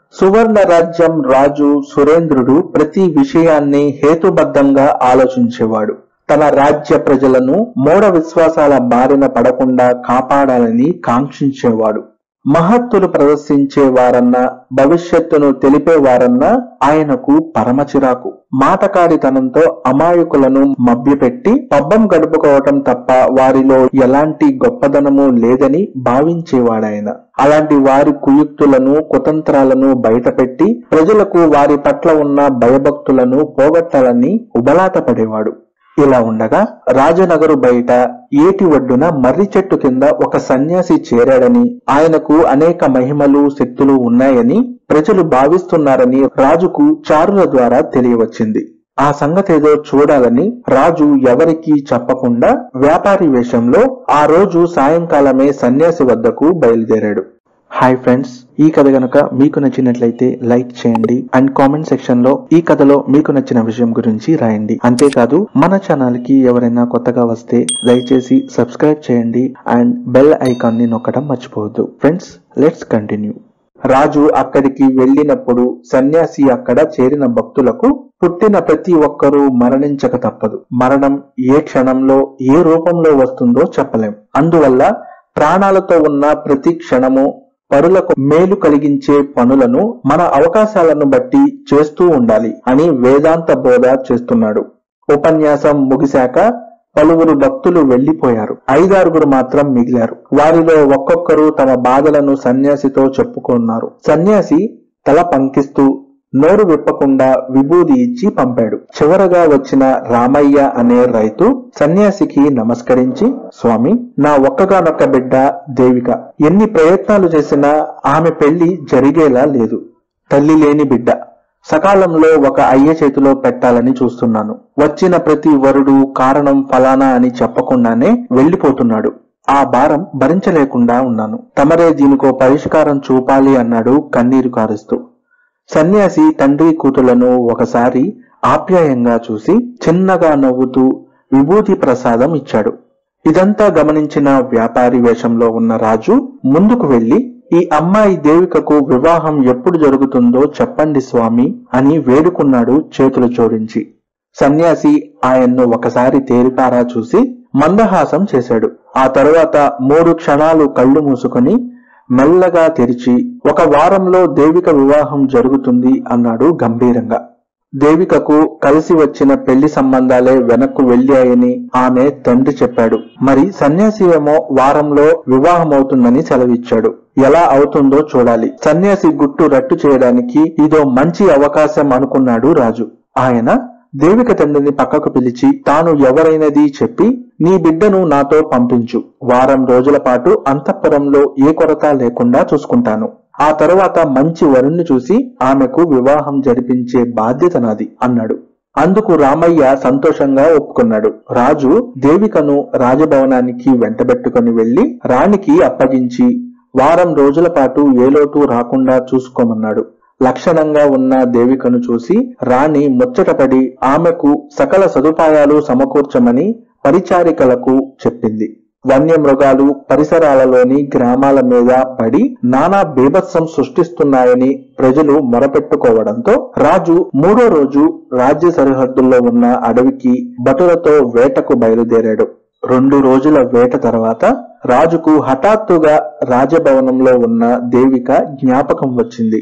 సువర్ణ రాజ్యం రాజు సురేంద్రుడు ప్రతి విషయాన్ని హేతుబద్ధంగా ఆలోచించేవాడు తన రాజ్య ప్రజలను మూఢ విశ్వాసాల బారిన పడకుండా కాపాడాలని కాంక్షించేవాడు మహత్తులు ప్రదర్శించే వారన్నా భవిష్యత్తును తెలిపేవారన్నా ఆయనకు పరమ చిరాకు మాటకారితనంతో అమాయకులను మభ్యపెట్టి పబ్బం గడుపుకోవటం తప్ప వారిలో ఎలాంటి గొప్పదనము లేదని భావించేవాడాయన అలాంటి వారి కుయుక్తులను కుతంత్రాలను బయటపెట్టి ప్రజలకు వారి పట్ల ఉన్న భయభక్తులను పోగొట్టాలని ఉబలాట పడేవాడు ఇలా ఉండగా రాజనగరు బయట ఏటి ఒడ్డున మర్రి చెట్టు కింద ఒక సన్యాసి చేరాడని ఆయనకు అనేక మహిమలు శక్తులు ఉన్నాయని ప్రజలు భావిస్తున్నారని రాజుకు చారుల ద్వారా తెలియవచ్చింది ఆ సంగతేదో చూడాలని రాజు ఎవరికీ చెప్పకుండా వ్యాపారి వేషంలో ఆ రోజు సాయంకాలమే సన్యాసి వద్దకు బయలుదేరాడు హాయ్ ఫ్రెండ్స్ ఈ కథ గనుక మీకు నచ్చినట్లయితే లైక్ చేయండి అండ్ కామెంట్ సెక్షన్ లో ఈ కథలో మీకు నచ్చిన విషయం గురించి రాయండి అంతేకాదు మన ఛానల్ కి ఎవరైనా కొత్తగా వస్తే దయచేసి సబ్స్క్రైబ్ చేయండి అండ్ బెల్ ఐకాన్ ని నొక్కడం మర్చిపోవద్దు ఫ్రెండ్స్ లెట్స్ కంటిన్యూ రాజు అక్కడికి వెళ్ళినప్పుడు సన్యాసి అక్కడ చేరిన భక్తులకు పుట్టిన ప్రతి ఒక్కరూ మరణించక తప్పదు మరణం ఏ క్షణంలో ఏ రూపంలో వస్తుందో చెప్పలేం అందువల్ల ప్రాణాలతో ఉన్న ప్రతి క్షణము పరులకు మేలు కలిగించే పనులను మన అవకాశాలను బట్టి చేస్తూ ఉండాలి అని వేదాంత బోధ చేస్తున్నాడు ఉపన్యాసం ముగిశాక పలువురు భక్తులు వెళ్లిపోయారు ఐదారుగురు మాత్రం మిగిలారు వారిలో ఒక్కొక్కరు తమ బాధలను సన్యాసితో చెప్పుకున్నారు సన్యాసి తల పంకిస్తూ నోరు విప్పకుండా విభూది ఇచ్చి పంపాడు చివరగా వచ్చిన రామయ్య అనే రైతు సన్యాసికి నమస్కరించి స్వామి నా ఒక్కగానొక్క బిడ్డ దేవిక ఎన్ని ప్రయత్నాలు చేసినా ఆమె పెళ్లి జరిగేలా లేదు తల్లి లేని బిడ్డ సకాలంలో ఒక అయ్య చేతిలో పెట్టాలని చూస్తున్నాను వచ్చిన ప్రతి వరుడు కారణం ఫలానా అని చెప్పకుండానే వెళ్లిపోతున్నాడు ఆ భారం భరించలేకుండా ఉన్నాను తమరే దీనికో పరిష్కారం చూపాలి అన్నాడు కన్నీరు కారుస్తూ సన్యాసి తండ్రి కూతుళ్లను ఒకసారి ఆప్యాయంగా చూసి చిన్నగా నవ్వుతూ విభూతి ప్రసాదం ఇచ్చాడు ఇదంతా గమనించిన వ్యాపారి వేషంలో ఉన్న రాజు ముందుకు వెళ్లి ఈ అమ్మాయి దేవికకు వివాహం ఎప్పుడు జరుగుతుందో చెప్పండి స్వామి అని వేడుకున్నాడు చేతులు జోడించి సన్యాసి ఆయన్ను ఒకసారి తేరిపారా చూసి మందహాసం చేశాడు ఆ తరువాత మూడు క్షణాలు కళ్ళు మూసుకొని మెల్లగా తెరిచి ఒక వారంలో దేవిక వివాహం జరుగుతుంది అన్నాడు గంభీరంగా దేవికకు కలిసి వచ్చిన పెళ్లి సంబంధాలే వెనక్కు వెళ్ళాయని ఆమె తండ్రి చెప్పాడు మరి సన్యాసి ఏమో వారంలో వివాహమవుతుందని సెలవిచ్చాడు ఎలా అవుతుందో చూడాలి సన్యాసి గుట్టు రట్టు చేయడానికి ఇదో మంచి అవకాశం అనుకున్నాడు రాజు ఆయన దేవిక తండ్రిని పక్కకు పిలిచి తాను ఎవరైనది చెప్పి నీ బిడ్డను నాతో పంపించు వారం రోజుల పాటు అంతఃపురంలో ఏ కొరత లేకుండా చూసుకుంటాను ఆ తరువాత మంచి వరుణ్ణి చూసి ఆమెకు వివాహం జరిపించే బాధ్యత నాది అన్నాడు అందుకు రామయ్య సంతోషంగా ఒప్పుకున్నాడు రాజు దేవికను రాజభవనానికి వెంటబెట్టుకుని వెళ్లి రాణికి అప్పగించి వారం రోజుల పాటు ఏ లోటు రాకుండా చూసుకోమన్నాడు లక్షణంగా ఉన్న దేవికను చూసి రాణి ముచ్చటపడి ఆమెకు సకల సదుపాయాలు సమకూర్చమని పరిచారికలకు చెప్పింది వన్యమృగాలు పరిసరాలలోని గ్రామాల మీద పడి నానా బీభత్సం సృష్టిస్తున్నాయని ప్రజలు మొరపెట్టుకోవడంతో రాజు మూడో రోజు రాజ్య సరిహద్దుల్లో ఉన్న అడవికి భటులతో వేటకు బయలుదేరాడు రెండు రోజుల వేట తర్వాత రాజుకు హఠాత్తుగా రాజభవనంలో ఉన్న దేవిక జ్ఞాపకం వచ్చింది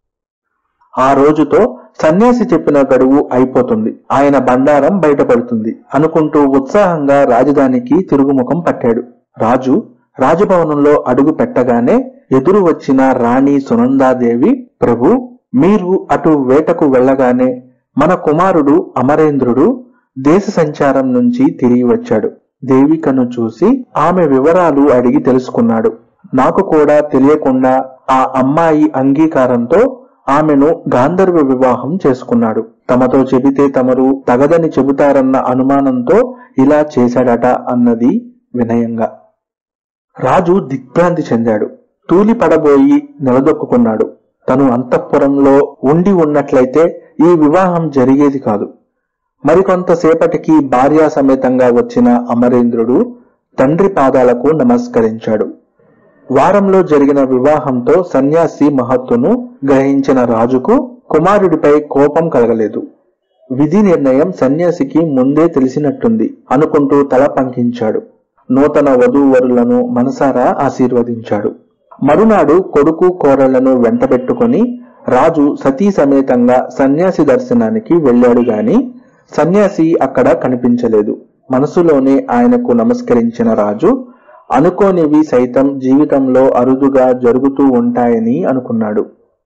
ఆ రోజుతో సన్యాసి చెప్పిన గడువు అయిపోతుంది ఆయన బండారం బయటపడుతుంది అనుకుంటూ ఉత్సాహంగా రాజధానికి తిరుగుముఖం పట్టాడు రాజు రాజభవనంలో అడుగు పెట్టగానే ఎదురు వచ్చిన రాణి సునందాదేవి ప్రభు మీరు అటు వేటకు వెళ్ళగానే మన కుమారుడు అమరేంద్రుడు దేశ సంచారం నుంచి తిరిగి వచ్చాడు దేవికను చూసి ఆమె వివరాలు అడిగి తెలుసుకున్నాడు నాకు కూడా తెలియకుండా ఆ అమ్మాయి అంగీకారంతో ఆమెను గాంధర్వ వివాహం చేసుకున్నాడు తమతో చెబితే తమరు తగదని చెబుతారన్న అనుమానంతో ఇలా చేశాడట అన్నది వినయంగా రాజు దిగ్భ్రాంతి చెందాడు తూలి పడబోయి నిలదొక్కున్నాడు తను అంతఃపురంలో ఉండి ఉన్నట్లయితే ఈ వివాహం జరిగేది కాదు మరికొంతసేపటికి భార్యా సమేతంగా వచ్చిన అమరేంద్రుడు తండ్రి పాదాలకు నమస్కరించాడు వారంలో జరిగిన వివాహంతో సన్యాసి మహత్తును గ్రహించిన రాజుకు కుమారుడిపై కోపం కలగలేదు విధి నిర్ణయం సన్యాసికి ముందే తెలిసినట్టుంది అనుకుంటూ తల పంకించాడు నూతన వధూవరులను మనసారా ఆశీర్వదించాడు మరునాడు కొడుకు కోడళ్లను వెంటబెట్టుకొని రాజు సతీ సమేతంగా సన్యాసి దర్శనానికి వెళ్ళాడు గాని సన్యాసి అక్కడ కనిపించలేదు మనసులోనే ఆయనకు నమస్కరించిన రాజు అనుకోనివి సైతం జీవితంలో అరుదుగా జరుగుతూ ఉంటాయని అనుకున్నాడు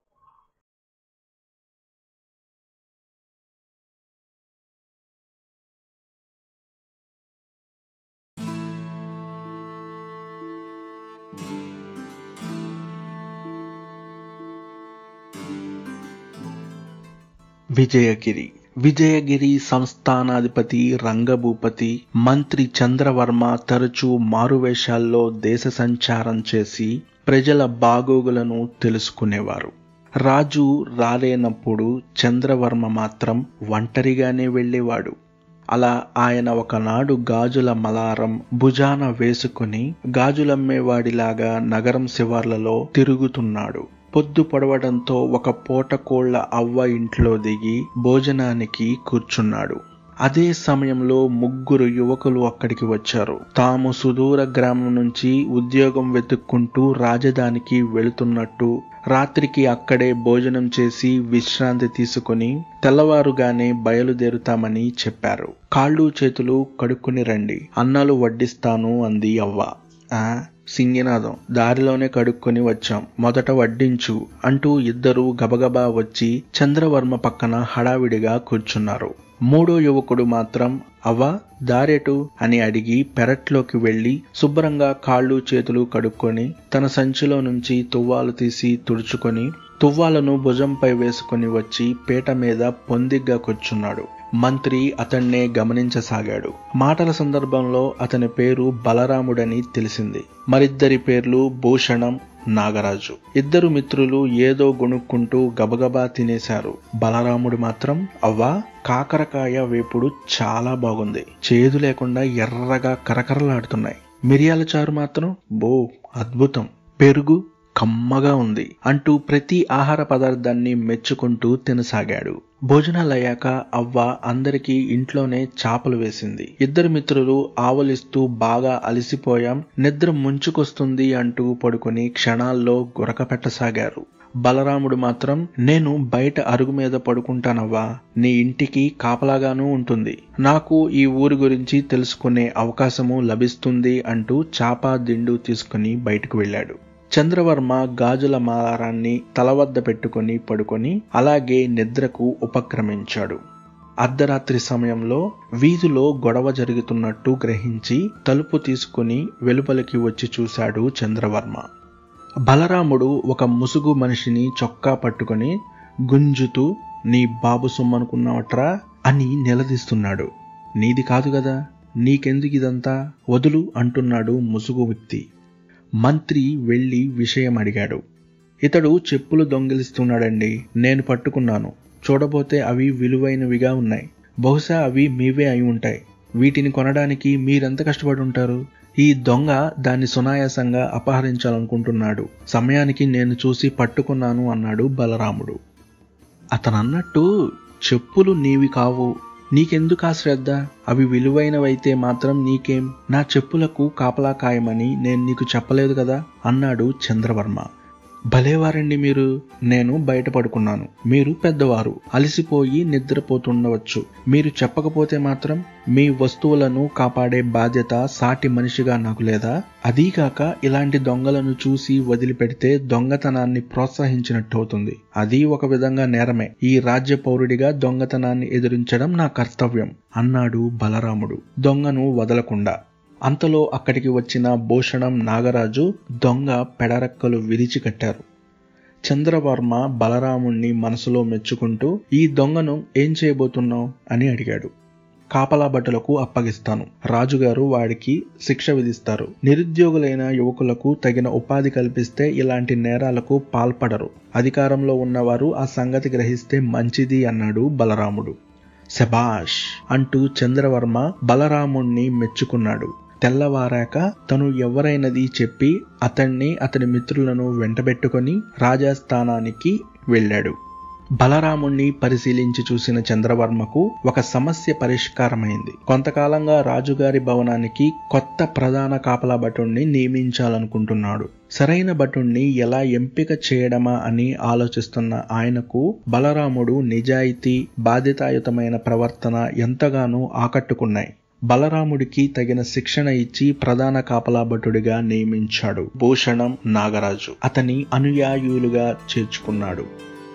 విజయగిరి విజయగిరి సంస్థానాధిపతి రంగభూపతి మంత్రి చంద్రవర్మ తరచూ మారువేషాల్లో దేశ సంచారం చేసి ప్రజల బాగోగులను తెలుసుకునేవారు రాజు రాలేనప్పుడు చంద్రవర్మ మాత్రం ఒంటరిగానే వెళ్ళేవాడు అలా ఆయన ఒకనాడు గాజుల మలారం భుజాన వేసుకుని గాజులమ్మేవాడిలాగా నగరం శివార్లలో తిరుగుతున్నాడు పొద్దు పొడవడంతో ఒక పూట కోళ్ల అవ్వ ఇంట్లో దిగి భోజనానికి కూర్చున్నాడు అదే సమయంలో ముగ్గురు యువకులు అక్కడికి వచ్చారు తాము సుదూర గ్రామం నుంచి ఉద్యోగం వెతుక్కుంటూ రాజధానికి వెళుతున్నట్టు రాత్రికి అక్కడే భోజనం చేసి విశ్రాంతి తీసుకుని తెల్లవారుగానే బయలుదేరుతామని చెప్పారు కాళ్ళు చేతులు కడుక్కుని రండి అన్నాలు వడ్డిస్తాను అంది అవ్వ ఆ సింగినాదం దారిలోనే కడుక్కొని వచ్చాం మొదట వడ్డించు అంటూ ఇద్దరు గబగబా వచ్చి చంద్రవర్మ పక్కన హడావిడిగా కూర్చున్నారు మూడో యువకుడు మాత్రం అవ్వ దారెటు అని అడిగి పెరట్లోకి వెళ్లి శుభ్రంగా కాళ్ళు చేతులు కడుక్కొని తన సంచిలో నుంచి తువ్వాలు తీసి తుడుచుకొని తువ్వాలను భుజంపై వేసుకుని వచ్చి పీట మీద పొందిగ్గా కూర్చున్నాడు మంత్రి అతన్నే గమనించసాగాడు మాటల సందర్భంలో అతని పేరు బలరాముడని తెలిసింది మరిద్దరి పేర్లు భూషణం నాగరాజు ఇద్దరు మిత్రులు ఏదో గొణుక్కుంటూ గబగబా తినేశారు బలరాముడు మాత్రం అవ్వా కాకరకాయ వేపుడు చాలా బాగుంది చేదు లేకుండా ఎర్రగా కరకరలాడుతున్నాయి మిరియాల చారు మాత్రం బో అద్భుతం పెరుగు కమ్మగా ఉంది అంటూ ప్రతి ఆహార పదార్థాన్ని మెచ్చుకుంటూ తినసాగాడు భోజనాలయ్యాక అవ్వ అందరికీ ఇంట్లోనే చాపలు వేసింది ఇద్దరు మిత్రులు ఆవలిస్తూ బాగా అలసిపోయాం నిద్ర ముంచుకొస్తుంది అంటూ పడుకుని క్షణాల్లో గురక పెట్టసాగారు బలరాముడు మాత్రం నేను బయట అరుగు మీద పడుకుంటానవ్వా నీ ఇంటికి కాపలాగానూ ఉంటుంది నాకు ఈ ఊరి గురించి తెలుసుకునే అవకాశము లభిస్తుంది అంటూ చాపా దిండు తీసుకుని బయటకు వెళ్ళాడు చంద్రవర్మ గాజుల మాలారాన్ని తల వద్ద పెట్టుకుని పడుకొని అలాగే నిద్రకు ఉపక్రమించాడు అర్ధరాత్రి సమయంలో వీధిలో గొడవ జరుగుతున్నట్టు గ్రహించి తలుపు తీసుకుని వెలుపలికి వచ్చి చూశాడు చంద్రవర్మ బలరాముడు ఒక ముసుగు మనిషిని చొక్కా పట్టుకొని గుంజుతూ నీ బాబు సొమ్మనుకున్నావట్రా అని నిలదీస్తున్నాడు నీది కాదు కదా నీకెందుకు ఇదంతా వదులు అంటున్నాడు ముసుగు వ్యక్తి మంత్రి వెళ్ళి విషయం అడిగాడు ఇతడు చెప్పులు దొంగిలిస్తున్నాడండి నేను పట్టుకున్నాను చూడబోతే అవి విలువైనవిగా ఉన్నాయి బహుశా అవి మీవే అయి ఉంటాయి వీటిని కొనడానికి మీరెంత కష్టపడి ఉంటారు ఈ దొంగ దాన్ని సునాయాసంగా అపహరించాలనుకుంటున్నాడు సమయానికి నేను చూసి పట్టుకున్నాను అన్నాడు బలరాముడు అతనన్నట్టు చెప్పులు నీవి కావు నీకెందుకు ఆ శ్రద్ధ అవి విలువైనవైతే మాత్రం నీకేం నా చెప్పులకు కాపలా కాయమని నేను నీకు చెప్పలేదు కదా అన్నాడు చంద్రవర్మ భలేవారండి మీరు నేను బయట పడుకున్నాను మీరు పెద్దవారు అలసిపోయి నిద్రపోతుండవచ్చు మీరు చెప్పకపోతే మాత్రం మీ వస్తువులను కాపాడే బాధ్యత సాటి మనిషిగా నాకు లేదా అదీగాక ఇలాంటి దొంగలను చూసి వదిలిపెడితే దొంగతనాన్ని ప్రోత్సహించినట్టు అవుతుంది అది ఒక విధంగా నేరమే ఈ రాజ్య పౌరుడిగా దొంగతనాన్ని ఎదిరించడం నా కర్తవ్యం అన్నాడు బలరాముడు దొంగను వదలకుండా అంతలో అక్కడికి వచ్చిన భూషణం నాగరాజు దొంగ పెడరెక్కలు విరిచి కట్టారు చంద్రవర్మ బలరాముణ్ణి మనసులో మెచ్చుకుంటూ ఈ దొంగను ఏం చేయబోతున్నావు అని అడిగాడు కాపలా భటులకు అప్పగిస్తాను రాజుగారు వాడికి శిక్ష విధిస్తారు నిరుద్యోగులైన యువకులకు తగిన ఉపాధి కల్పిస్తే ఇలాంటి నేరాలకు పాల్పడరు అధికారంలో ఉన్నవారు ఆ సంగతి గ్రహిస్తే మంచిది అన్నాడు బలరాముడు శబాష్ అంటూ చంద్రవర్మ బలరాముణ్ణి మెచ్చుకున్నాడు తెల్లవారాక తను ఎవరైనది చెప్పి అతన్ని అతని మిత్రులను వెంటబెట్టుకొని రాజస్థానానికి వెళ్ళాడు బలరాముణ్ణి పరిశీలించి చూసిన చంద్రవర్మకు ఒక సమస్య పరిష్కారమైంది కొంతకాలంగా రాజుగారి భవనానికి కొత్త ప్రధాన కాపలా భటుణ్ణి నియమించాలనుకుంటున్నాడు సరైన భటుణ్ణి ఎలా ఎంపిక చేయడమా అని ఆలోచిస్తున్న ఆయనకు బలరాముడు నిజాయితీ బాధ్యతాయుతమైన ప్రవర్తన ఎంతగానో ఆకట్టుకున్నాయి బలరాముడికి తగిన శిక్షణ ఇచ్చి ప్రధాన కాపలా భటుడిగా నియమించాడు భూషణం నాగరాజు అతని అనుయాయులుగా చేర్చుకున్నాడు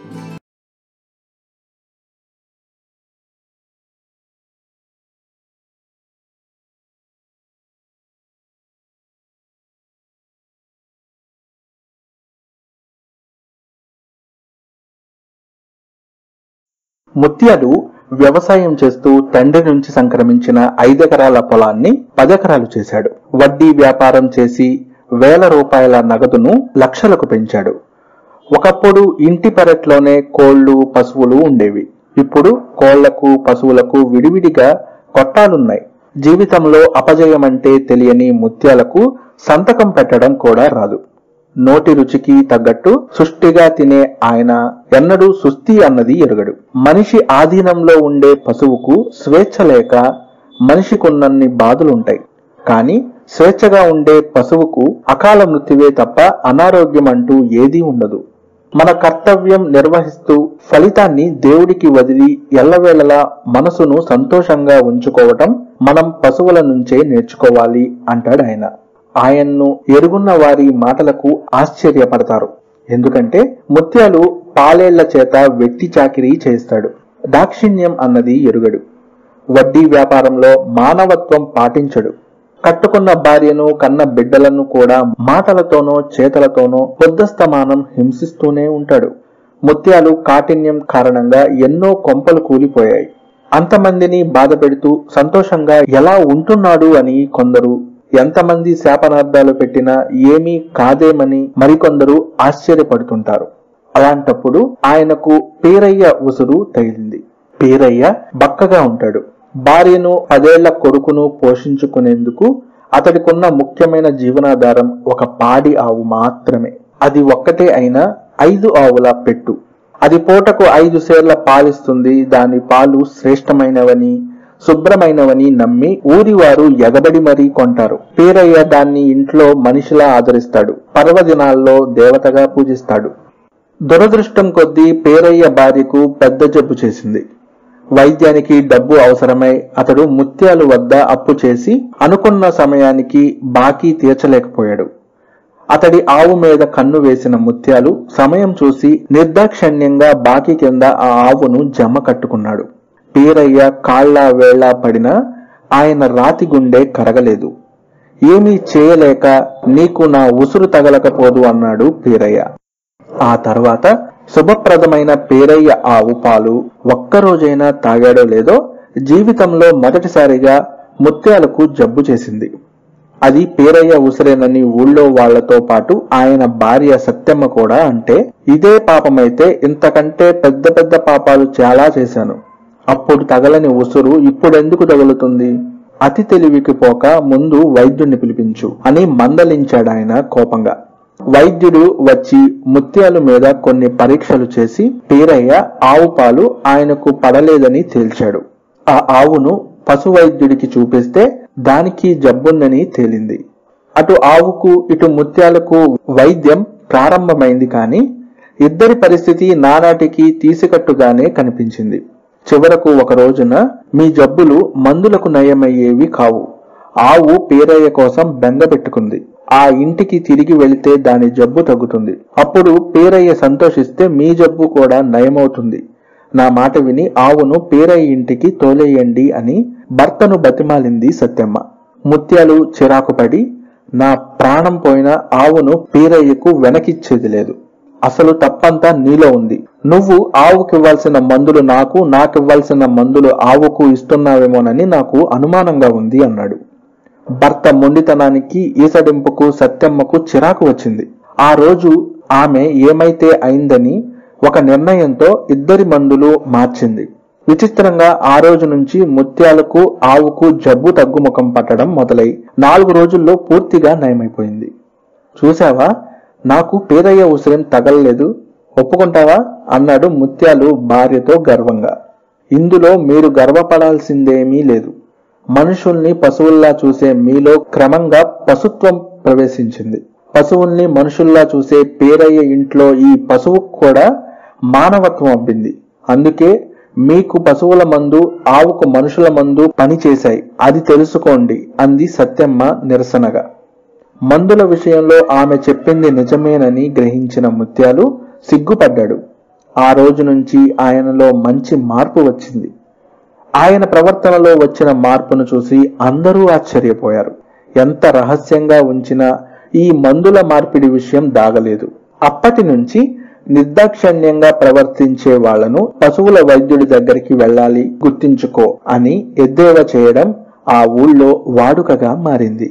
ముత్యాలు వ్యవసాయం చేస్తూ తండ్రి నుంచి సంక్రమించిన ఐదెకరాల పొలాన్ని పదెకరాలు చేశాడు వడ్డీ వ్యాపారం చేసి వేల రూపాయల నగదును లక్షలకు పెంచాడు ఒకప్పుడు ఇంటి పెరట్లోనే కోళ్లు పశువులు ఉండేవి ఇప్పుడు కోళ్లకు పశువులకు విడివిడిగా కొట్టాలున్నాయి జీవితంలో అపజయమంటే తెలియని ముత్యాలకు సంతకం పెట్టడం కూడా రాదు నోటి రుచికి తగ్గట్టు సుష్టిగా తినే ఆయన ఎన్నడూ సుస్థి అన్నది ఎరుగడు మనిషి ఆధీనంలో ఉండే పశువుకు స్వేచ్ఛ లేక మనిషికున్నన్ని బాధలుంటాయి కానీ స్వేచ్ఛగా ఉండే పశువుకు అకాల మృత్యువే తప్ప అనారోగ్యం అంటూ ఏదీ ఉండదు మన కర్తవ్యం నిర్వహిస్తూ ఫలితాన్ని దేవుడికి వదిలి ఎల్లవేళలా మనసును సంతోషంగా ఉంచుకోవటం మనం పశువుల నుంచే నేర్చుకోవాలి అంటాడు ఆయన ఆయన్ను ఎరుగున్న వారి మాటలకు ఆశ్చర్యపడతారు ఎందుకంటే ముత్యాలు పాలేళ్ల చేత వ్యక్తి చాకిరీ చేస్తాడు దాక్షిణ్యం అన్నది ఎరుగడు వడ్డీ వ్యాపారంలో మానవత్వం పాటించడు కట్టుకున్న భార్యను కన్న బిడ్డలను కూడా మాటలతోనో చేతలతోనో బుద్ధస్తమానం హింసిస్తూనే ఉంటాడు ముత్యాలు కాఠిన్యం కారణంగా ఎన్నో కొంపలు కూలిపోయాయి అంతమందిని బాధ పెడుతూ సంతోషంగా ఎలా ఉంటున్నాడు అని కొందరు ఎంతమంది శాపనార్థాలు పెట్టినా ఏమీ కాదేమని మరికొందరు ఆశ్చర్యపడుతుంటారు అలాంటప్పుడు ఆయనకు పీరయ్య ఉసురు తగిలింది పీరయ్య బక్కగా ఉంటాడు భార్యను పదేళ్ల కొడుకును పోషించుకునేందుకు అతడికున్న ముఖ్యమైన జీవనాధారం ఒక పాడి ఆవు మాత్రమే అది ఒక్కటే అయినా ఐదు ఆవుల పెట్టు అది పూటకు ఐదు సేర్ల పాలిస్తుంది దాని పాలు శ్రేష్టమైనవని శుభ్రమైనవని నమ్మి ఊరివారు ఎగబడి మరీ కొంటారు పీరయ్య దాన్ని ఇంట్లో మనిషిలా ఆదరిస్తాడు పర్వదినాల్లో దేవతగా పూజిస్తాడు దురదృష్టం కొద్దీ పేరయ్య భార్యకు పెద్ద జబ్బు చేసింది వైద్యానికి డబ్బు అవసరమై అతడు ముత్యాలు వద్ద అప్పు చేసి అనుకున్న సమయానికి బాకీ తీర్చలేకపోయాడు అతడి ఆవు మీద కన్ను వేసిన ముత్యాలు సమయం చూసి నిర్దాక్షణ్యంగా బాకీ కింద ఆ ఆవును జమ కట్టుకున్నాడు పీరయ్య కాళ్ళ వేళ పడినా ఆయన రాతి గుండె కరగలేదు ఏమీ చేయలేక నీకు నా ఉసురు తగలకపోదు అన్నాడు పీరయ్య ఆ తర్వాత శుభప్రదమైన పేరయ్య ఆవు పాలు ఒక్కరోజైనా తాగాడో లేదో జీవితంలో మొదటిసారిగా ముత్యాలకు జబ్బు చేసింది అది పేరయ్య ఉసిరేనని ఊళ్ళో వాళ్లతో పాటు ఆయన భార్య సత్యమ్మ కూడా అంటే ఇదే పాపమైతే ఇంతకంటే పెద్ద పెద్ద పాపాలు చాలా చేశాను అప్పుడు తగలని ఉసురు ఇప్పుడెందుకు తగులుతుంది అతి తెలివికి పోక ముందు వైద్యుణ్ణి పిలిపించు అని మందలించాడు ఆయన కోపంగా వైద్యుడు వచ్చి ముత్యాలు మీద కొన్ని పరీక్షలు చేసి పీరయ్య ఆవు పాలు ఆయనకు పడలేదని తేల్చాడు ఆ ఆవును పశు వైద్యుడికి చూపిస్తే దానికి జబ్బుందని తేలింది అటు ఆవుకు ఇటు ముత్యాలకు వైద్యం ప్రారంభమైంది కానీ ఇద్దరి పరిస్థితి నానాటికి తీసికట్టుగానే కనిపించింది చివరకు ఒక రోజున మీ జబ్బులు మందులకు నయమయ్యేవి కావు ఆవు పేరయ్య కోసం బెంగ పెట్టుకుంది ఆ ఇంటికి తిరిగి వెళితే దాని జబ్బు తగ్గుతుంది అప్పుడు పేరయ్య సంతోషిస్తే మీ జబ్బు కూడా నయమవుతుంది నా మాట విని ఆవును పేరయ్య ఇంటికి తోలేయండి అని భర్తను బతిమాలింది సత్యమ్మ ముత్యాలు చిరాకుపడి నా ప్రాణం పోయిన ఆవును పీరయ్యకు వెనకిచ్చేది లేదు అసలు తప్పంతా నీలో ఉంది నువ్వు ఆవుకివ్వాల్సిన మందులు నాకు నాకివ్వాల్సిన మందులు ఆవుకు ఇస్తున్నావేమోనని నాకు అనుమానంగా ఉంది అన్నాడు భర్త మొండితనానికి ఈసడింపుకు సత్యమ్మకు చిరాకు వచ్చింది ఆ రోజు ఆమె ఏమైతే అయిందని ఒక నిర్ణయంతో ఇద్దరి మందులు మార్చింది విచిత్రంగా ఆ రోజు నుంచి ముత్యాలకు ఆవుకు జబ్బు తగ్గుముఖం పట్టడం మొదలై నాలుగు రోజుల్లో పూర్తిగా నయమైపోయింది చూసావా నాకు పేదయ్య ఉసిరేం తగలలేదు ఒప్పుకుంటావా అన్నాడు ముత్యాలు భార్యతో గర్వంగా ఇందులో మీరు గర్వపడాల్సిందేమీ లేదు మనుషుల్ని పశువుల్లా చూసే మీలో క్రమంగా పశుత్వం ప్రవేశించింది పశువుల్ని మనుషుల్లా చూసే పేరయ్య ఇంట్లో ఈ పశువుకు కూడా మానవత్వం అబ్బింది అందుకే మీకు పశువుల మందు ఆవుకు మనుషుల మందు పనిచేశాయి అది తెలుసుకోండి అంది సత్యమ్మ నిరసనగా మందుల విషయంలో ఆమె చెప్పింది నిజమేనని గ్రహించిన ముత్యాలు సిగ్గుపడ్డాడు ఆ రోజు నుంచి ఆయనలో మంచి మార్పు వచ్చింది ఆయన ప్రవర్తనలో వచ్చిన మార్పును చూసి అందరూ ఆశ్చర్యపోయారు ఎంత రహస్యంగా ఉంచినా ఈ మందుల మార్పిడి విషయం దాగలేదు అప్పటి నుంచి నిర్దాక్షణ్యంగా ప్రవర్తించే వాళ్లను పశువుల వైద్యుడి దగ్గరికి వెళ్ళాలి గుర్తించుకో అని ఎద్దేవా చేయడం ఆ ఊళ్ళో వాడుకగా మారింది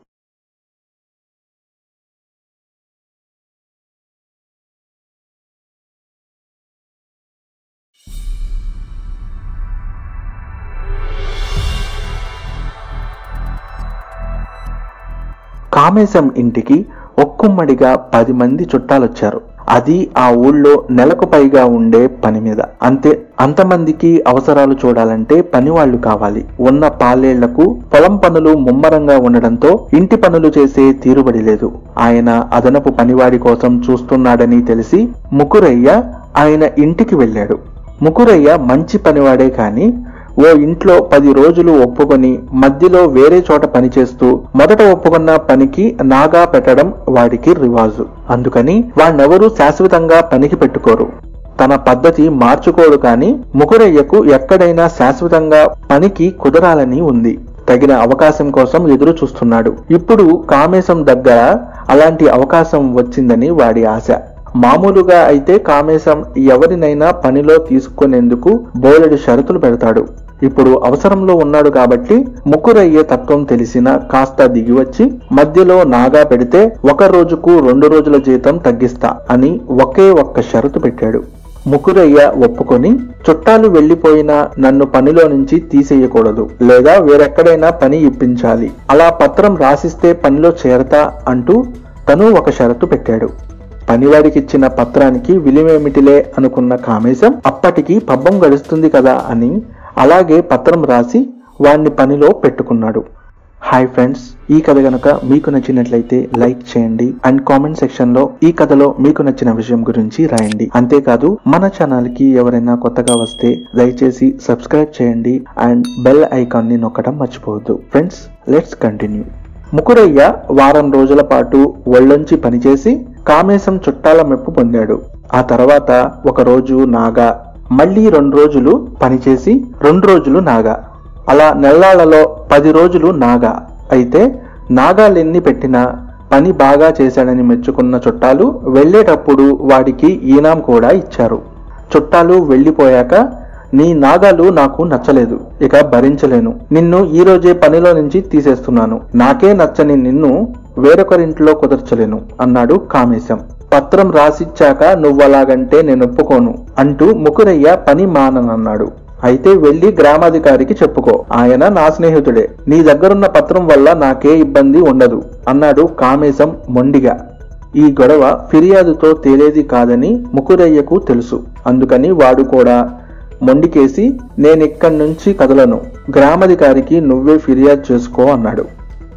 కామేశం ఇంటికి ఒక్కుమ్మడిగా పది మంది చుట్టాలొచ్చారు అది ఆ ఊళ్ళో నెలకు పైగా ఉండే పని మీద అంతే అంతమందికి అవసరాలు చూడాలంటే పనివాళ్లు కావాలి ఉన్న పాలేళ్లకు పొలం పనులు ముమ్మరంగా ఉండడంతో ఇంటి పనులు చేసే తీరుబడి లేదు ఆయన అదనపు పనివాడి కోసం చూస్తున్నాడని తెలిసి ముకురయ్య ఆయన ఇంటికి వెళ్ళాడు ముకురయ్య మంచి పనివాడే కాని ఓ ఇంట్లో పది రోజులు ఒప్పుకొని మధ్యలో వేరే చోట పనిచేస్తూ మొదట ఒప్పుకున్న పనికి నాగా పెట్టడం వాడికి రివాజు అందుకని వాణ్ణెవరూ శాశ్వతంగా పనికి పెట్టుకోరు తన పద్ధతి మార్చుకోడు కాని ముకురయ్యకు ఎక్కడైనా శాశ్వతంగా పనికి కుదరాలని ఉంది తగిన అవకాశం కోసం ఎదురు చూస్తున్నాడు ఇప్పుడు కామేశం దగ్గర అలాంటి అవకాశం వచ్చిందని వాడి ఆశ మామూలుగా అయితే కామేశం ఎవరినైనా పనిలో తీసుకునేందుకు బోలెడు షరతులు పెడతాడు ఇప్పుడు అవసరంలో ఉన్నాడు కాబట్టి ముగ్గురయ్యే తత్వం తెలిసిన కాస్త దిగివచ్చి మధ్యలో నాగా పెడితే ఒక రోజుకు రెండు రోజుల జీతం తగ్గిస్తా అని ఒకే ఒక్క షరతు పెట్టాడు ముకురయ్య ఒప్పుకొని చుట్టాలు వెళ్లిపోయినా నన్ను పనిలో నుంచి తీసేయకూడదు లేదా వేరెక్కడైనా పని ఇప్పించాలి అలా పత్రం రాసిస్తే పనిలో చేరతా అంటూ తను ఒక షరతు పెట్టాడు పనివాడికిచ్చిన పత్రానికి విలువేమిటిలే అనుకున్న కామేశం అప్పటికి పబ్బం గడుస్తుంది కదా అని అలాగే పత్రం రాసి వాణ్ణి పనిలో పెట్టుకున్నాడు హాయ్ ఫ్రెండ్స్ ఈ కథ గనక మీకు నచ్చినట్లయితే లైక్ చేయండి అండ్ కామెంట్ సెక్షన్ లో ఈ కథలో మీకు నచ్చిన విషయం గురించి రాయండి అంతేకాదు మన ఛానల్ కి ఎవరైనా కొత్తగా వస్తే దయచేసి సబ్స్క్రైబ్ చేయండి అండ్ బెల్ ఐకాన్ ని నొక్కడం మర్చిపోవద్దు ఫ్రెండ్స్ లెట్స్ కంటిన్యూ ముకురయ్య వారం రోజుల పాటు ఒళ్ళొంచి పనిచేసి కామేశం చుట్టాల మెప్పు పొందాడు ఆ తర్వాత ఒక రోజు నాగా మళ్ళీ రెండు రోజులు పనిచేసి రెండు రోజులు నాగా అలా నెల్లాళ్లలో పది రోజులు నాగా అయితే నాగాలెన్ని పెట్టినా పని బాగా చేశాడని మెచ్చుకున్న చుట్టాలు వెళ్ళేటప్పుడు వాడికి ఈనాం కూడా ఇచ్చారు చుట్టాలు వెళ్ళిపోయాక నీ నాగాలు నాకు నచ్చలేదు ఇక భరించలేను నిన్ను ఈ రోజే పనిలో నుంచి తీసేస్తున్నాను నాకే నచ్చని నిన్ను వేరొకరింట్లో కుదర్చలేను అన్నాడు కామేశం పత్రం రాసిచ్చాక నువ్వలాగంటే నేను ఒప్పుకోను అంటూ ముకురయ్య పని మాననన్నాడు అయితే వెళ్లి గ్రామాధికారికి చెప్పుకో ఆయన నా స్నేహితుడే నీ దగ్గరున్న పత్రం వల్ల నాకే ఇబ్బంది ఉండదు అన్నాడు కామేశం మొండిగా ఈ గొడవ ఫిర్యాదుతో తేలేది కాదని ముకురయ్యకు తెలుసు అందుకని వాడు కూడా మొండికేసి నేనిక్కడి నుంచి కదలను గ్రామాధికారికి నువ్వే ఫిర్యాదు చేసుకో అన్నాడు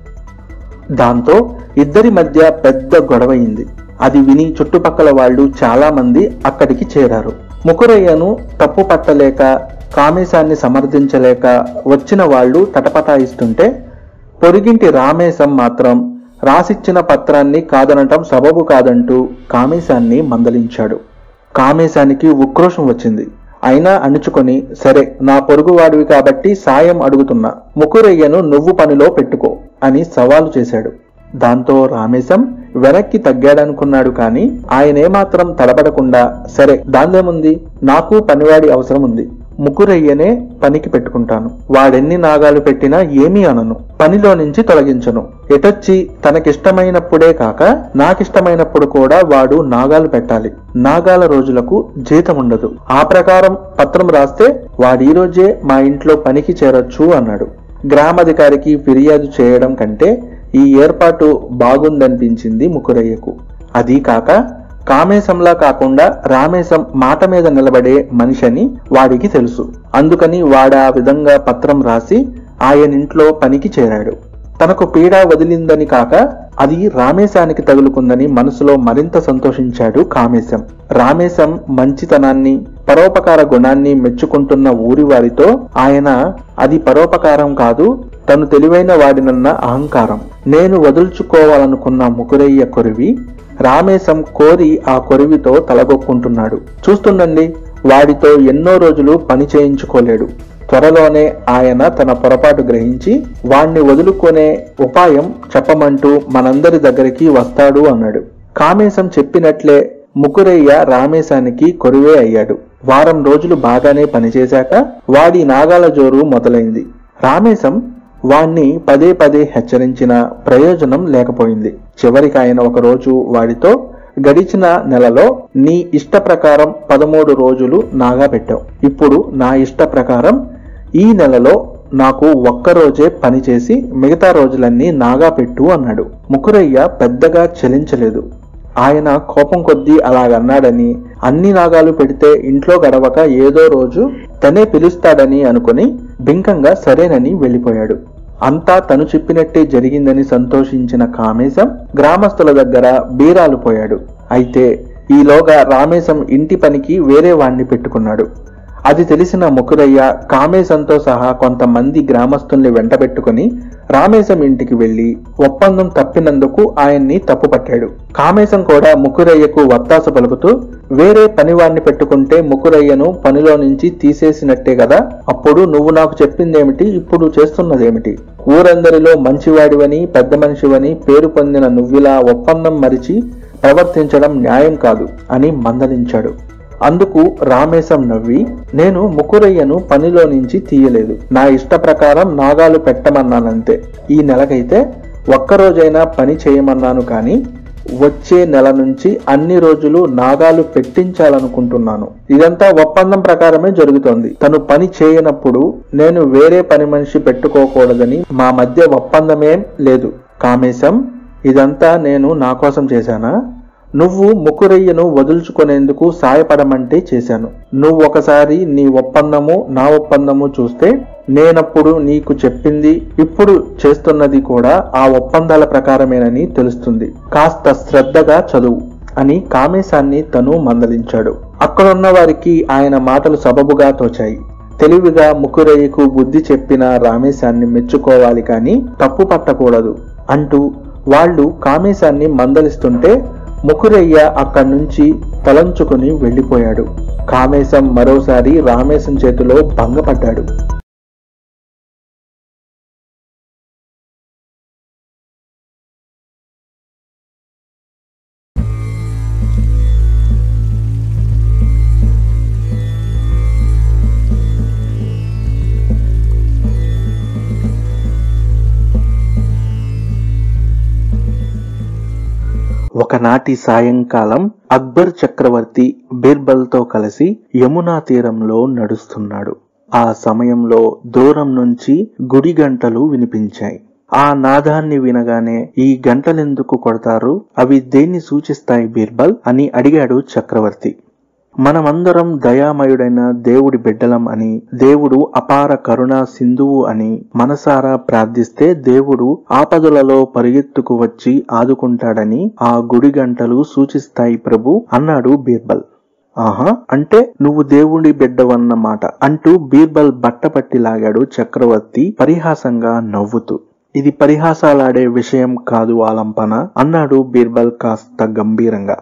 దాంతో ఇద్దరి మధ్య పెద్ద గొడవయింది అది విని చుట్టుపక్కల వాళ్ళు చాలా మంది అక్కడికి చేరారు ముకురయ్యను తప్పు పట్టలేక కామేశాన్ని సమర్థించలేక వచ్చిన వాళ్ళు తటపటాయిస్తుంటే పొరిగింటి రామేశం మాత్రం రాసిచ్చిన పత్రాన్ని కాదనటం సబబు కాదంటూ కామేశాన్ని మందలించాడు కామేశానికి ఉక్రోషం వచ్చింది అయినా అణుచుకొని సరే నా పొరుగువాడివి కాబట్టి సాయం అడుగుతున్నా ముకురయ్యను నువ్వు పనిలో పెట్టుకో అని సవాలు చేశాడు దాంతో రామేశం వెనక్కి తగ్గాడనుకున్నాడు కాని ఆయనేమాత్రం తడబడకుండా సరే దాందేముంది నాకు పనివాడి అవసరం ఉంది ముగ్గురయ్యనే పనికి పెట్టుకుంటాను వాడెన్ని నాగాలు పెట్టినా ఏమీ అనను పనిలో నుంచి తొలగించను ఎటొచ్చి తనకిష్టమైనప్పుడే కాక నాకిష్టమైనప్పుడు కూడా వాడు నాగాలు పెట్టాలి నాగాల రోజులకు జీతం ఉండదు ఆ ప్రకారం పత్రం రాస్తే వాడీ రోజే మా ఇంట్లో పనికి చేరొచ్చు అన్నాడు గ్రామాధికారికి ఫిర్యాదు చేయడం కంటే ఈ ఏర్పాటు బాగుందనిపించింది ముకురయ్యకు అదీ కాక కామేశంలా కాకుండా రామేశం మాట మీద నిలబడే మనిషని వాడికి తెలుసు అందుకని వాడా విధంగా పత్రం రాసి ఆయనింట్లో పనికి చేరాడు తనకు పీడ వదిలిందని కాక అది రామేశానికి తగులుకుందని మనసులో మరింత సంతోషించాడు కామేశం రామేశం మంచితనాన్ని పరోపకార గుణాన్ని మెచ్చుకుంటున్న ఊరి వారితో ఆయన అది పరోపకారం కాదు తను తెలివైన వాడినన్న అహంకారం నేను వదుల్చుకోవాలనుకున్న ముకురయ్య కొరివి రామేశం కోరి ఆ కొరివితో తలగొక్కుంటున్నాడు చూస్తుండండి వాడితో ఎన్నో రోజులు పని చేయించుకోలేడు త్వరలోనే ఆయన తన పొరపాటు గ్రహించి వాణ్ణి వదులుకునే ఉపాయం చెప్పమంటూ మనందరి దగ్గరికి వస్తాడు అన్నాడు కామేశం చెప్పినట్లే ముకురయ్య రామేశానికి కొరివే అయ్యాడు వారం రోజులు బాగానే పనిచేశాక వాడి నాగాల జోరు మొదలైంది రామేశం వాణ్ణి పదే పదే హెచ్చరించిన ప్రయోజనం లేకపోయింది చివరికి ఆయన ఒకరోజు వాడితో గడిచిన నెలలో నీ ఇష్ట ప్రకారం పదమూడు రోజులు నాగా పెట్టావు ఇప్పుడు నా ఇష్ట ప్రకారం ఈ నెలలో నాకు ఒక్కరోజే పని చేసి మిగతా రోజులన్నీ నాగా పెట్టు అన్నాడు ముకురయ్య పెద్దగా చలించలేదు ఆయన కోపం కొద్దీ అలాగన్నాడని అన్ని నాగాలు పెడితే ఇంట్లో గడవక ఏదో రోజు తనే పిలుస్తాడని అనుకుని బింకంగా సరేనని వెళ్ళిపోయాడు అంతా తను చెప్పినట్టే జరిగిందని సంతోషించిన కామేశం గ్రామస్తుల దగ్గర బీరాలు పోయాడు అయితే ఈలోగా రామేశం ఇంటి పనికి వేరే వాణ్ణి పెట్టుకున్నాడు అది తెలిసిన ముకురయ్య కామేశంతో సహా కొంతమంది గ్రామస్తుల్ని వెంటబెట్టుకుని రామేశం ఇంటికి వెళ్లి ఒప్పందం తప్పినందుకు ఆయన్ని తప్పుపట్టాడు కామేశం కూడా ముకురయ్యకు వత్తాస పలుకుతూ వేరే పనివాణ్ణి పెట్టుకుంటే ముకురయ్యను పనిలో నుంచి తీసేసినట్టే కదా అప్పుడు నువ్వు నాకు చెప్పిందేమిటి ఇప్పుడు చేస్తున్నదేమిటి ఊరందరిలో మంచివాడివని పెద్ద మనిషివని పేరు పొందిన నువ్విలా ఒప్పందం మరిచి ప్రవర్తించడం న్యాయం కాదు అని మందలించాడు అందుకు రామేశం నవ్వి నేను ముకురయ్యను పనిలో నుంచి తీయలేదు నా ఇష్ట ప్రకారం నాగాలు పెట్టమన్నానంతే ఈ నెలకైతే ఒక్కరోజైనా పని చేయమన్నాను కానీ వచ్చే నెల నుంచి అన్ని రోజులు నాగాలు పెట్టించాలనుకుంటున్నాను ఇదంతా ఒప్పందం ప్రకారమే జరుగుతోంది తను పని చేయనప్పుడు నేను వేరే పని మనిషి పెట్టుకోకూడదని మా మధ్య ఒప్పందమేం లేదు కామేశం ఇదంతా నేను నా కోసం చేశానా నువ్వు ముకురయ్యను వదులుచుకునేందుకు సాయపడమంటే చేశాను నువ్వు ఒకసారి నీ ఒప్పందము నా ఒప్పందము చూస్తే నేనప్పుడు నీకు చెప్పింది ఇప్పుడు చేస్తున్నది కూడా ఆ ఒప్పందాల ప్రకారమేనని తెలుస్తుంది కాస్త శ్రద్ధగా చదువు అని కామేశాన్ని తను మందలించాడు అక్కడున్న వారికి ఆయన మాటలు సబబుగా తోచాయి తెలివిగా ముకురయ్యకు బుద్ధి చెప్పిన రామేశాన్ని మెచ్చుకోవాలి కాని తప్పు పట్టకూడదు అంటూ వాళ్ళు కామేశాన్ని మందలిస్తుంటే ముకురయ్య అక్కడి నుంచి తలంచుకుని వెళ్ళిపోయాడు కామేశం మరోసారి రామేశం చేతిలో భంగపడ్డాడు ఒకనాటి సాయంకాలం అక్బర్ చక్రవర్తి బీర్బల్తో కలిసి యమునా తీరంలో నడుస్తున్నాడు ఆ సమయంలో దూరం నుంచి గుడి గంటలు వినిపించాయి ఆ నాదాన్ని వినగానే ఈ గంటలెందుకు కొడతారు అవి దేన్ని సూచిస్తాయి బీర్బల్ అని అడిగాడు చక్రవర్తి మనమందరం దయామయుడైన దేవుడి బిడ్డలం అని దేవుడు అపార కరుణా సింధువు అని మనసారా ప్రార్థిస్తే దేవుడు ఆపదలలో పరిగెత్తుకు వచ్చి ఆదుకుంటాడని ఆ గుడి గంటలు సూచిస్తాయి ప్రభు అన్నాడు బీర్బల్ ఆహా అంటే నువ్వు దేవుడి బిడ్డవన్నమాట అంటూ బీర్బల్ బట్టపట్టి లాగాడు చక్రవర్తి పరిహాసంగా నవ్వుతూ ఇది పరిహాసాలాడే విషయం కాదు ఆలంపన అన్నాడు బీర్బల్ కాస్త గంభీరంగా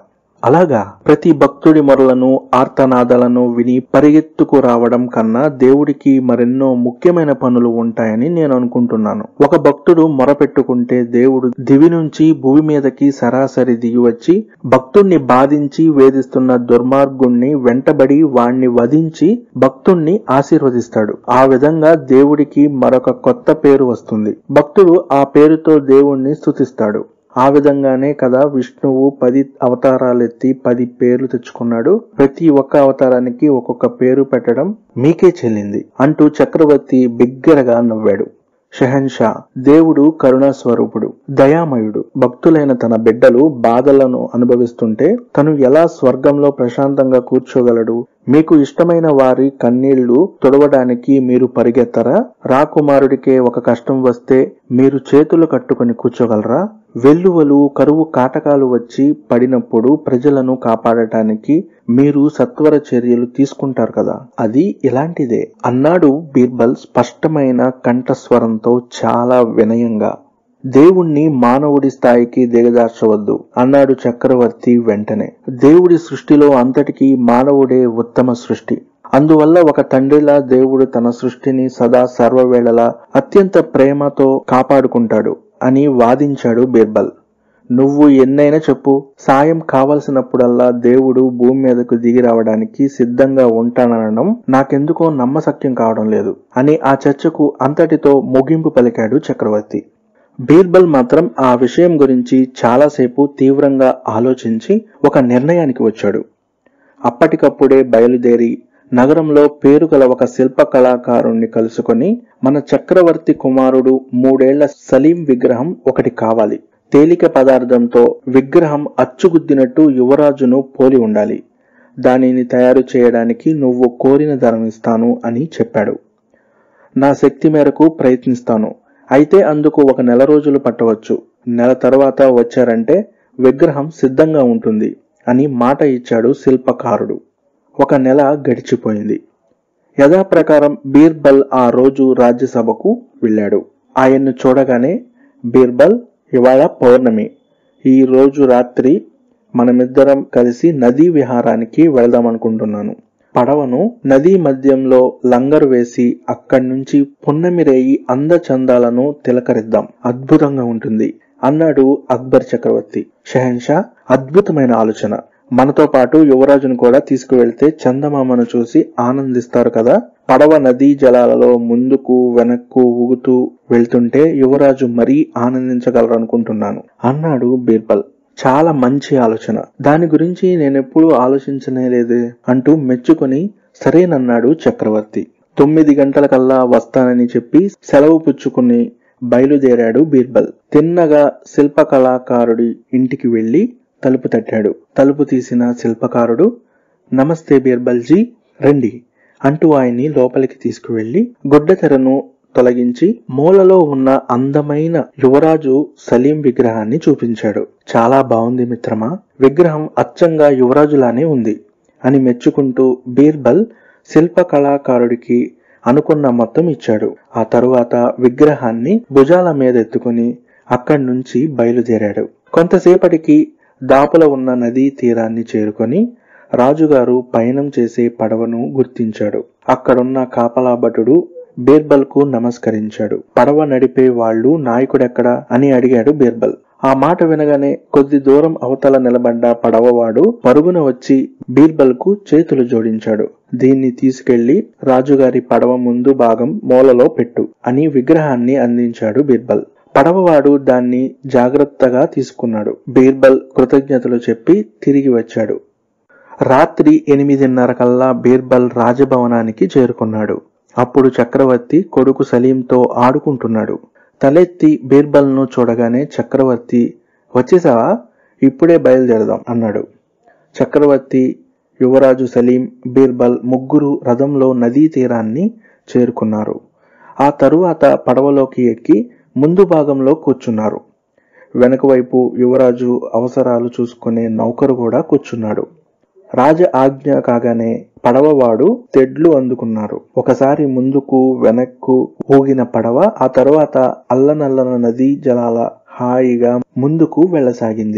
అలాగా ప్రతి భక్తుడి మొరలను ఆర్తనాదాలను విని పరిగెత్తుకు రావడం కన్నా దేవుడికి మరెన్నో ముఖ్యమైన పనులు ఉంటాయని నేను అనుకుంటున్నాను ఒక భక్తుడు మొరపెట్టుకుంటే దేవుడు దివి నుంచి భూమి మీదకి సరాసరి దిగి వచ్చి భక్తుణ్ణి బాధించి వేధిస్తున్న దుర్మార్గుణ్ణి వెంటబడి వాణ్ణి వధించి భక్తుణ్ణి ఆశీర్వదిస్తాడు ఆ విధంగా దేవుడికి మరొక కొత్త పేరు వస్తుంది భక్తుడు ఆ పేరుతో దేవుణ్ణి స్తుతిస్తాడు ఆ విధంగానే కదా విష్ణువు పది అవతారాలెత్తి పది పేర్లు తెచ్చుకున్నాడు ప్రతి ఒక్క అవతారానికి ఒక్కొక్క పేరు పెట్టడం మీకే చెల్లింది అంటూ చక్రవర్తి బిగ్గరగా నవ్వాడు షహన్షా దేవుడు కరుణా స్వరూపుడు దయామయుడు భక్తులైన తన బిడ్డలు బాధలను అనుభవిస్తుంటే తను ఎలా స్వర్గంలో ప్రశాంతంగా కూర్చోగలడు మీకు ఇష్టమైన వారి కన్నీళ్లు తుడవడానికి మీరు పరిగెత్తరా రాకుమారుడికే ఒక కష్టం వస్తే మీరు చేతులు కట్టుకుని కూర్చోగలరా వెల్లువలు కరువు కాటకాలు వచ్చి పడినప్పుడు ప్రజలను కాపాడటానికి మీరు సత్వర చర్యలు తీసుకుంటారు కదా అది ఇలాంటిదే అన్నాడు బీర్బల్ స్పష్టమైన కంఠస్వరంతో చాలా వినయంగా దేవుణ్ణి మానవుడి స్థాయికి దిగజార్చవద్దు అన్నాడు చక్రవర్తి వెంటనే దేవుడి సృష్టిలో అంతటికీ మానవుడే ఉత్తమ సృష్టి అందువల్ల ఒక తండ్రిలా దేవుడు తన సృష్టిని సదా సర్వవేళలా అత్యంత ప్రేమతో కాపాడుకుంటాడు అని వాదించాడు బీర్బల్ నువ్వు ఎన్నైనా చెప్పు సాయం కావలసినప్పుడల్లా దేవుడు భూమి మీదకు దిగి రావడానికి సిద్ధంగా ఉంటాననడం నాకెందుకో నమ్మసక్యం కావడం లేదు అని ఆ చర్చకు అంతటితో ముగింపు పలికాడు చక్రవర్తి బీర్బల్ మాత్రం ఆ విషయం గురించి చాలాసేపు తీవ్రంగా ఆలోచించి ఒక నిర్ణయానికి వచ్చాడు అప్పటికప్పుడే బయలుదేరి నగరంలో పేరు గల ఒక శిల్ప కళాకారుణ్ణి కలుసుకొని మన చక్రవర్తి కుమారుడు మూడేళ్ల సలీం విగ్రహం ఒకటి కావాలి తేలిక పదార్థంతో విగ్రహం అచ్చుగుద్దినట్టు యువరాజును పోలి ఉండాలి దానిని తయారు చేయడానికి నువ్వు కోరిన ధరమిస్తాను అని చెప్పాడు నా శక్తి మేరకు ప్రయత్నిస్తాను అయితే అందుకు ఒక నెల రోజులు పట్టవచ్చు నెల తర్వాత వచ్చారంటే విగ్రహం సిద్ధంగా ఉంటుంది అని మాట ఇచ్చాడు శిల్పకారుడు ఒక నెల గడిచిపోయింది యథాప్రకారం బీర్బల్ ఆ రోజు రాజ్యసభకు వెళ్ళాడు ఆయన్ను చూడగానే బీర్బల్ ఇవాళ పౌర్ణమి ఈ రోజు రాత్రి మనమిద్దరం కలిసి నదీ విహారానికి వెళదామనుకుంటున్నాను పడవను నదీ మధ్యంలో లంగరు వేసి అక్కడి నుంచి పున్నమి రేయి అందచందాలను తిలకరిద్దాం అద్భుతంగా ఉంటుంది అన్నాడు అక్బర్ చక్రవర్తి షహన్షా అద్భుతమైన ఆలోచన మనతో పాటు యువరాజును కూడా తీసుకువెళ్తే చందమామను చూసి ఆనందిస్తారు కదా పడవ నదీ జలాలలో ముందుకు వెనక్కు ఊగుతూ వెళ్తుంటే యువరాజు మరీ ఆనందించగలరనుకుంటున్నాను అన్నాడు బీర్బల్ చాలా మంచి ఆలోచన దాని గురించి నేనెప్పుడూ ఆలోచించనే లేదే అంటూ మెచ్చుకొని సరేనన్నాడు చక్రవర్తి తొమ్మిది గంటలకల్లా వస్తానని చెప్పి సెలవు పుచ్చుకుని బయలుదేరాడు బీర్బల్ తిన్నగా శిల్పకళాకారుడి ఇంటికి వెళ్లి తలుపు తట్టాడు తలుపు తీసిన శిల్పకారుడు నమస్తే బీర్బల్జీ రండి అంటూ ఆయన్ని లోపలికి తీసుకువెళ్లి గుడ్డతెరను తొలగించి మూలలో ఉన్న అందమైన యువరాజు సలీం విగ్రహాన్ని చూపించాడు చాలా బాగుంది మిత్రమా విగ్రహం అచ్చంగా యువరాజులానే ఉంది అని మెచ్చుకుంటూ బీర్బల్ శిల్ప కళాకారుడికి అనుకున్న మొత్తం ఇచ్చాడు ఆ తరువాత విగ్రహాన్ని భుజాల మీద ఎత్తుకుని అక్కడి నుంచి బయలుదేరాడు కొంతసేపటికి దాపుల ఉన్న నదీ తీరాన్ని చేరుకొని రాజుగారు పయనం చేసే పడవను గుర్తించాడు అక్కడున్న కాపలా భటుడు బీర్బల్ కు నమస్కరించాడు పడవ నడిపే వాళ్ళు నాయకుడెక్కడా అని అడిగాడు బీర్బల్ ఆ మాట వినగానే కొద్ది దూరం అవతల నిలబడ్డ పడవవాడు పరుగున వచ్చి బీర్బల్ కు చేతులు జోడించాడు దీన్ని తీసుకెళ్లి రాజుగారి పడవ ముందు భాగం మూలలో పెట్టు అని విగ్రహాన్ని అందించాడు బీర్బల్ పడవవాడు దాన్ని జాగ్రత్తగా తీసుకున్నాడు బీర్బల్ కృతజ్ఞతలు చెప్పి తిరిగి వచ్చాడు రాత్రి ఎనిమిదిన్నర కల్లా బీర్బల్ రాజభవనానికి చేరుకున్నాడు అప్పుడు చక్రవర్తి కొడుకు సలీంతో ఆడుకుంటున్నాడు తలెత్తి బీర్బల్ను చూడగానే చక్రవర్తి వచ్చేసావా ఇప్పుడే బయలుదేరదాం అన్నాడు చక్రవర్తి యువరాజు సలీం బీర్బల్ ముగ్గురు రథంలో నదీ తీరాన్ని చేరుకున్నారు ఆ తరువాత పడవలోకి ఎక్కి ముందు భాగంలో కూర్చున్నారు వెనక వైపు యువరాజు అవసరాలు చూసుకునే నౌకరు కూడా కూర్చున్నాడు రాజ ఆజ్ఞ కాగానే పడవవాడు తెడ్లు అందుకున్నారు ఒకసారి ముందుకు వెనక్కు ఊగిన పడవ ఆ తర్వాత అల్లనల్లన నదీ జలాల హాయిగా ముందుకు వెళ్ళసాగింది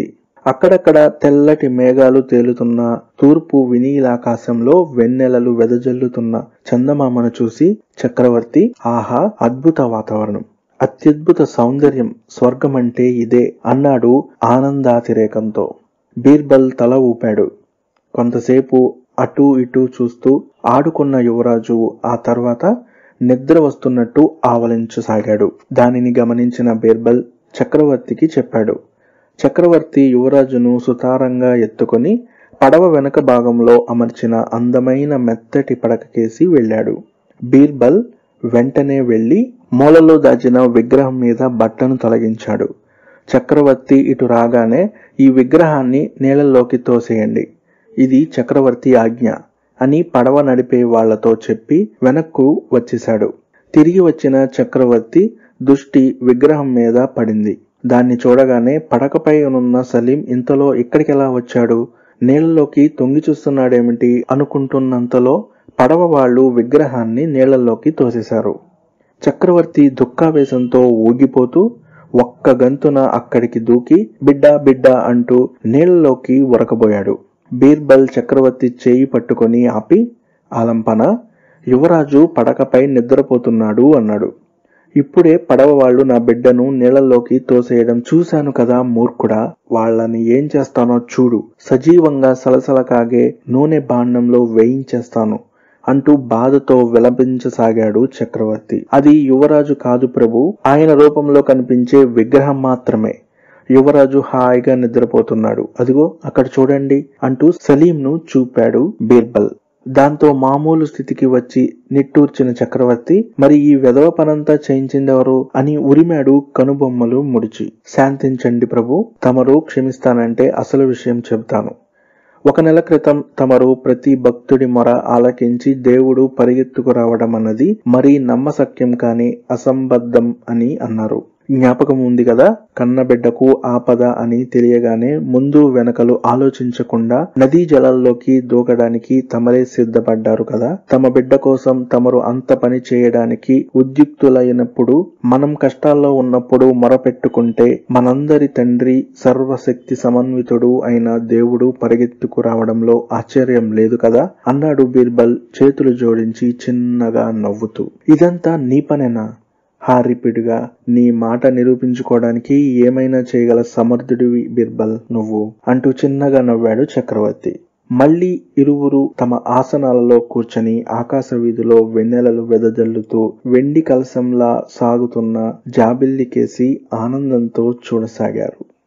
అక్కడక్కడ తెల్లటి మేఘాలు తేలుతున్న తూర్పు వినీలాకాశంలో వెన్నెలలు వెదజల్లుతున్న చందమామను చూసి చక్రవర్తి ఆహా అద్భుత వాతావరణం అత్యద్భుత సౌందర్యం స్వర్గమంటే ఇదే అన్నాడు ఆనందాతిరేకంతో బీర్బల్ తల ఊపాడు కొంతసేపు అటూ ఇటూ చూస్తూ ఆడుకున్న యువరాజు ఆ తర్వాత నిద్ర వస్తున్నట్టు ఆవలించసాగాడు దానిని గమనించిన బీర్బల్ చక్రవర్తికి చెప్పాడు చక్రవర్తి యువరాజును సుతారంగా ఎత్తుకొని పడవ వెనుక భాగంలో అమర్చిన అందమైన మెత్తటి పడకకేసి వెళ్ళాడు బీర్బల్ వెంటనే వెళ్లి మూలలో దాచిన విగ్రహం మీద బట్టను తొలగించాడు చక్రవర్తి ఇటు రాగానే ఈ విగ్రహాన్ని నీళ్ళల్లోకి తోసేయండి ఇది చక్రవర్తి ఆజ్ఞ అని పడవ నడిపే వాళ్లతో చెప్పి వెనక్కు వచ్చేశాడు తిరిగి వచ్చిన చక్రవర్తి దృష్టి విగ్రహం మీద పడింది దాన్ని చూడగానే పడకపై ఉన్న సలీం ఇంతలో ఇక్కడికెలా వచ్చాడు నీళ్లలోకి తొంగి చూస్తున్నాడేమిటి అనుకుంటున్నంతలో పడవ వాళ్ళు విగ్రహాన్ని నీళ్లలోకి తోసేశారు చక్రవర్తి దుఃఖావేశంతో ఊగిపోతూ ఒక్క గంతున అక్కడికి దూకి బిడ్డా బిడ్డా అంటూ నీళ్లలోకి ఉరకబోయాడు బీర్బల్ చక్రవర్తి చేయి పట్టుకొని ఆపి ఆలంపన యువరాజు పడకపై నిద్రపోతున్నాడు అన్నాడు ఇప్పుడే పడవ వాళ్ళు నా బిడ్డను నీళ్లలోకి తోసేయడం చూశాను కదా మూర్ఖుడా వాళ్ళని ఏం చేస్తానో చూడు సజీవంగా సలసల కాగే నూనె బాండంలో వేయించేస్తాను అంటూ బాధతో విలపించసాగాడు చక్రవర్తి అది యువరాజు కాదు ప్రభు ఆయన రూపంలో కనిపించే విగ్రహం మాత్రమే యువరాజు హాయిగా నిద్రపోతున్నాడు అదిగో అక్కడ చూడండి అంటూ సలీంను చూపాడు బీర్బల్ దాంతో మామూలు స్థితికి వచ్చి నిట్టూర్చిన చక్రవర్తి మరి ఈ వెధవ పనంతా చేయించిందెవరు అని ఉరిమాడు కనుబొమ్మలు ముడిచి శాంతించండి ప్రభు తమరు క్షమిస్తానంటే అసలు విషయం చెబుతాను ఒక నెల క్రితం తమరు ప్రతి భక్తుడి మొర ఆలకించి దేవుడు పరిగెత్తుకు రావడం అన్నది మరీ నమ్మసక్యం కాని అసంబద్ధం అని అన్నారు జ్ఞాపకం ఉంది కదా కన్నబిడ్డకు ఆపద అని తెలియగానే ముందు వెనకలు ఆలోచించకుండా నదీ జలాల్లోకి దూకడానికి తమరే సిద్ధపడ్డారు కదా తమ బిడ్డ కోసం తమరు అంత పని చేయడానికి ఉద్యుక్తులైనప్పుడు మనం కష్టాల్లో ఉన్నప్పుడు మొరపెట్టుకుంటే మనందరి తండ్రి సర్వశక్తి సమన్వితుడు అయిన దేవుడు పరిగెత్తుకు రావడంలో ఆశ్చర్యం లేదు కదా అన్నాడు బీర్బల్ చేతులు జోడించి చిన్నగా నవ్వుతూ ఇదంతా నీ పనేనా హారిపిడిగా నీ మాట నిరూపించుకోవడానికి ఏమైనా చేయగల సమర్థుడివి బిర్బల్ నువ్వు అంటూ చిన్నగా నవ్వాడు చక్రవర్తి మళ్ళీ ఇరువురు తమ ఆసనాలలో కూర్చొని ఆకాశ వీధిలో వెన్నెలలు వెదజల్లుతూ వెండి కలశంలా సాగుతున్న జాబిల్లికేసి ఆనందంతో చూడసాగారు